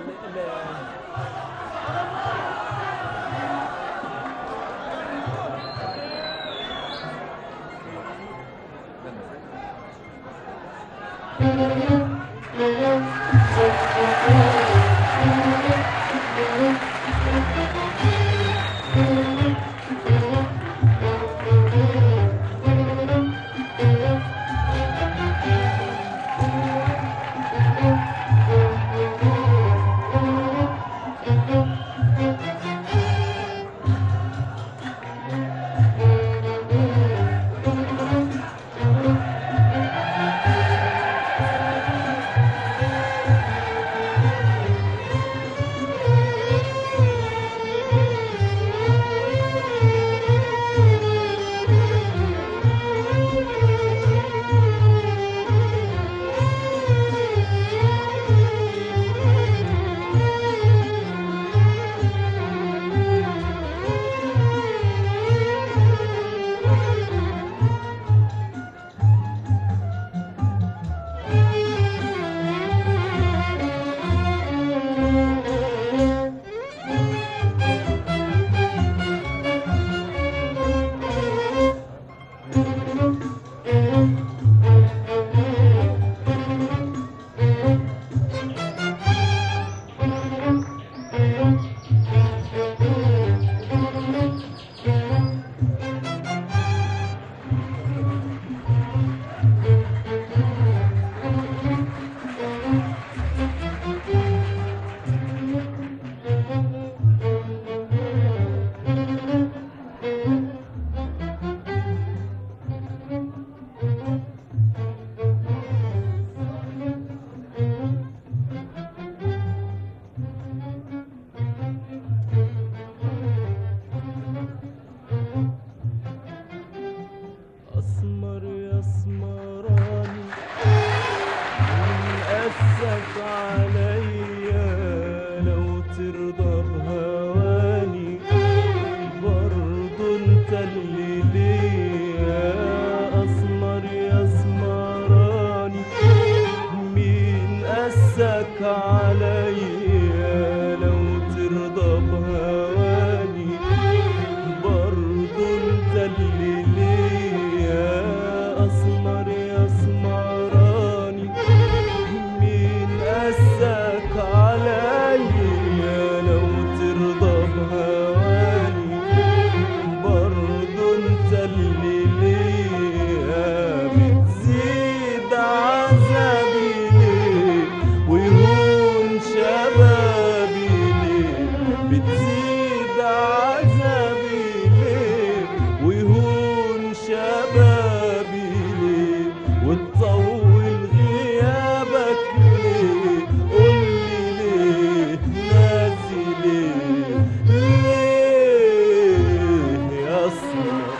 أسمر يا اسمراني من أسف عليا لو ترضى بهواني برضو انت اللي ليا أسمر يا اسمراني مين قاسك عليا لو ترضى بهواني برضو انت اللي ليا اسمر يا اسمراني مين قاسك عليا لو ترضى بهواني برضو انت اللي ليا بتزيد عذابي ليه ويهون شبابي ليه بتزيد عذابي ليه ويهون شبابي ليه وتطول غيابك ليه قولي ليه ناسي ليه ليه يا اسمر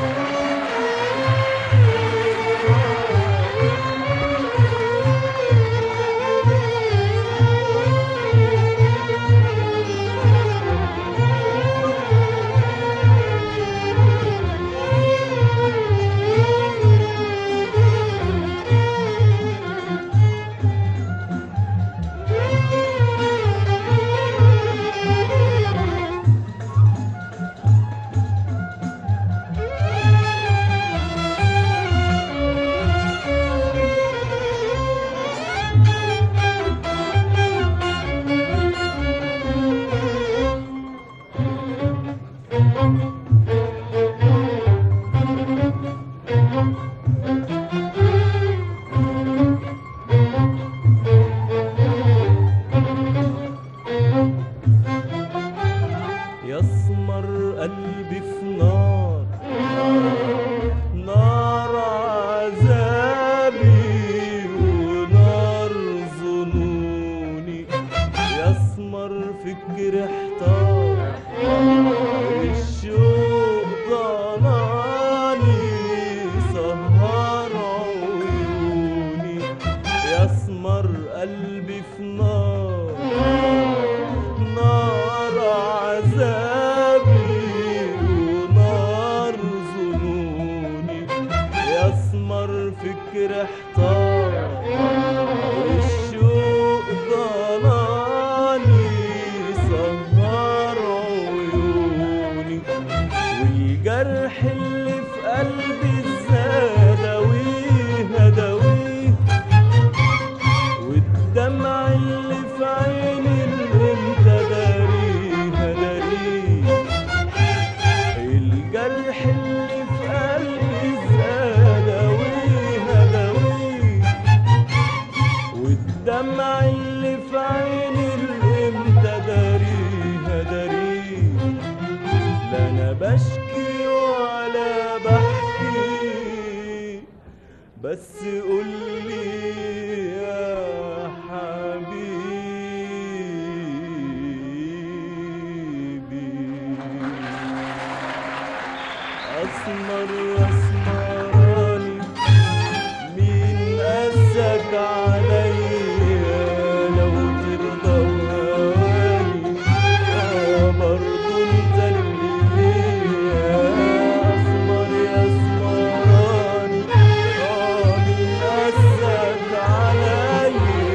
يسمر قلبي في نار نار عذابي ونار ظنوني يسمر فكر احتار الشوق ضناني سهر عيوني يسمر قلبي في نار نار عذابي ونار ظنوني يسمر فكر احتار الشوق ضلال والدمع اللي في عيني اللي انت داريها داريه الجرح اللي في قلبي زاد اويه داويه والدمع اللي في عيني اللي انت داريها داريه لا انا بشكي ولا بحكي بس قولي يا حبيبي أسمر أسمراني مين قاسك عليا لو ترضى بهواني آه برضو انت اللي ليا أسمر يا أسمراني آه مين قاسك عليا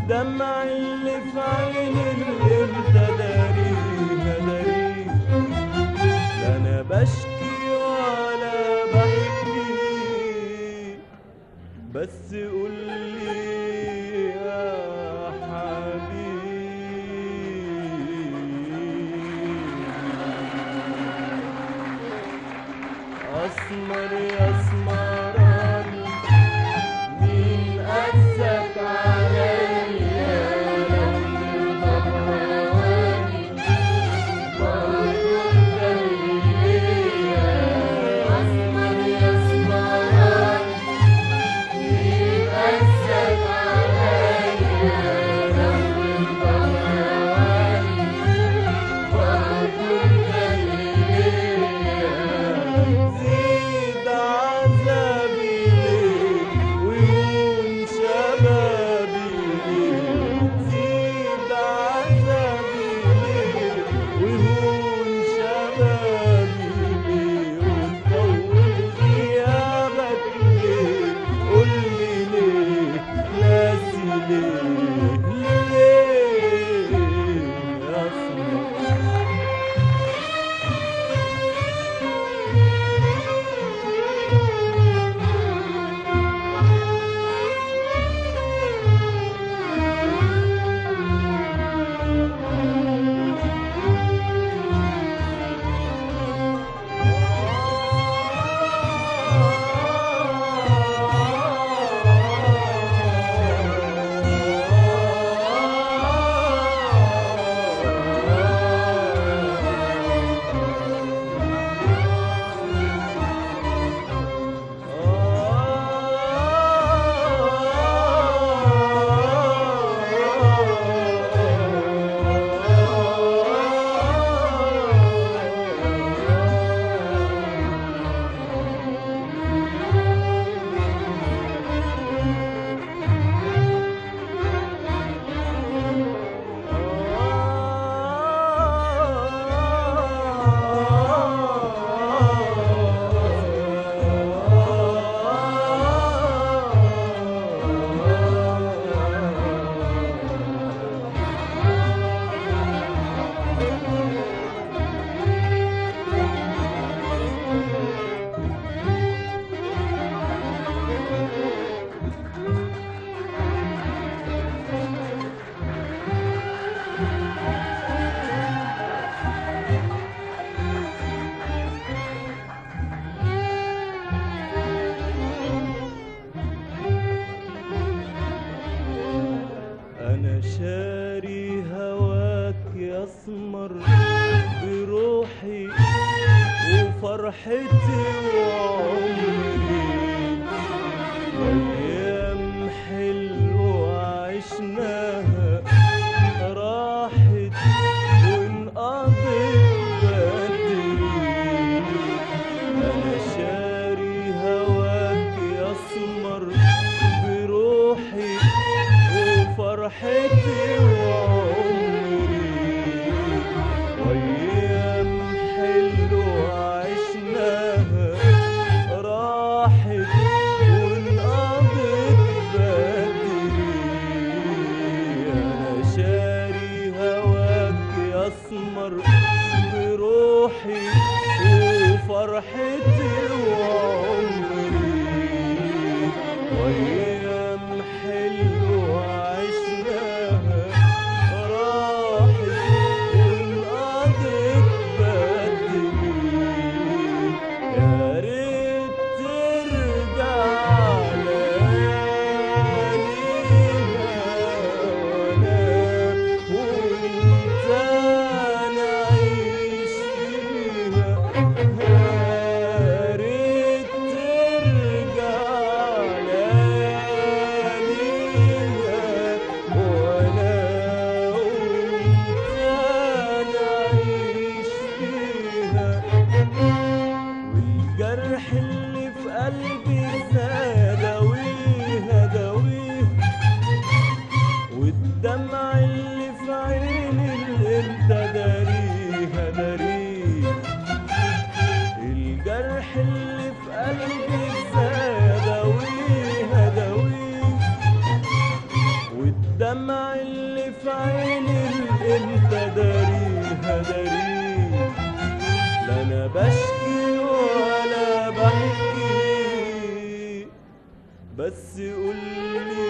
والدمع اللي في عيني اللي انت داريها داريها لا انا بشكي ولا بحكي بس قول لي يا حبيبي أسمر يا اسمراني مين قاسك عليا لو ترضى بهواني برضه مدليا أسمر يا اسمراني مين قاسك عليا لو ترضى بهواني برضه مدليا زيد عذابي ليه ويهون شبابي ليه زيد عذابي ليه ويهون شبابي ليه وتطول غيابك ليه قولي ليه ناسي ليه ليه يا صنع أنا شاري هواك يا اسمر بروحي وفرحتي وعمري أيام حلوة عشناها راحت وانقضت بدري أنا شاري هواك يا اسمر بروحي وفرحتي وعمري وأيام حلوة عشناها راحت وانقضت بدري أنا شاري هواك يا اسمر بروحي وفرحتي وعمري وأيام حلوة عشناها راحت وانقضت بدري يا ريت ترجع لياليها وانا وانت نعيش فيها يا ريت ترجع لياليها وانا وانت نعيش فيها والجرح اللي في قلبي داويه داويه والدمع اللي في عيني اللي انت داريها داريه الجرح اللي في قلبي داويه داويه والدمع الدمع اللي في عيني اللي انت داريها داريه لا انا بشكي ولا بحكي بس قولي